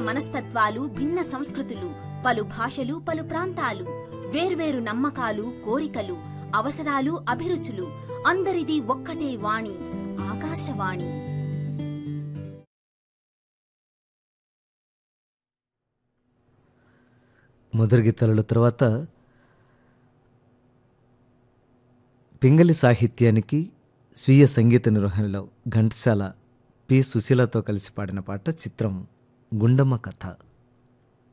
మనస్తత్వాలు భిన్న సంస్కృతులు పలు భాషలు పలు ప్రాంతాలు వేర్వేరు నమ్మకాలు కోరికలు అవసరాలు అభిరుచులు అందరిది ఒక్కటే వాణి ఆకాశవాణి మొదటి గీతాల తర్వాత పింగళి సాహిత్యానికి స్వీయ సంగీత నిర్వహణలో ఘంటసాల పి సుశీలతో కలిసి పాడిన పాట చిత్రం గుండమ్మ కథ